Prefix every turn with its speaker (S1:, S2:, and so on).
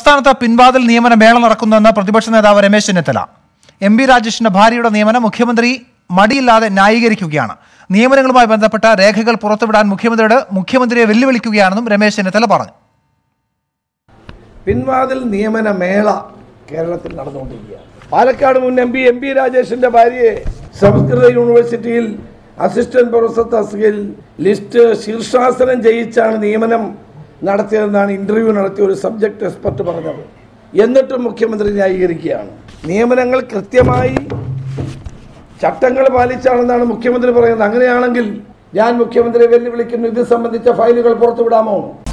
S1: സംസ്ഥാനത്ത് പിൻവാതിൽ നിയമന മേള നടക്കുന്നുവെന്ന് പ്രതിപക്ഷ നേതാവ് രമേശ് ചെന്നിത്തല എം ബി രാജേഷിന്റെ ഭാര്യയുടെ നിയമനം മുഖ്യമന്ത്രി മടിയില്ലാതെ ന്യായീകരിക്കുകയാണ് നിയമനങ്ങളുമായി ബന്ധപ്പെട്ട രേഖകൾ പുറത്തുവിടാൻ മുഖ്യമന്ത്രിയോട് മുഖ്യമന്ത്രിയെ വെല്ലുവിളിക്കുകയാണെന്നും രമേശ് ചെന്നിത്തല പറഞ്ഞു
S2: പിൻവാതിൽ നിയമന മേള കേരളത്തിൽ നടന്നുകൊണ്ടിരിക്കുകയാണ് പാലക്കാട് മുൻ എം പി എം പി രാജേഷിന്റെ ഭാര്യയെ സംസ്കൃത യൂണിവേഴ്സിറ്റിയിൽ അസിസ്റ്റന്റ് പ്രൊഫസർ തസ്കയിൽ ലിസ്റ്റ് ശീർഷാസനം ചെയ്യിച്ചാണ് നിയമനം നടത്തിയതെന്നാണ് ഇന്റർവ്യൂ നടത്തിയ ഒരു സബ്ജക്ട് എക്സ്പെർട്ട് പറഞ്ഞത് എന്നിട്ടും മുഖ്യമന്ത്രി ന്യായീകരിക്കുകയാണ് നിയമനങ്ങൾ കൃത്യമായി ചട്ടങ്ങൾ പാലിച്ചാണെന്നാണ് മുഖ്യമന്ത്രി പറയുന്നത് അങ്ങനെയാണെങ്കിൽ ഞാൻ മുഖ്യമന്ത്രിയെ വെല്ലുവിളിക്കുന്നു ഇത് സംബന്ധിച്ച ഫയലുകൾ പുറത്തുവിടാമോ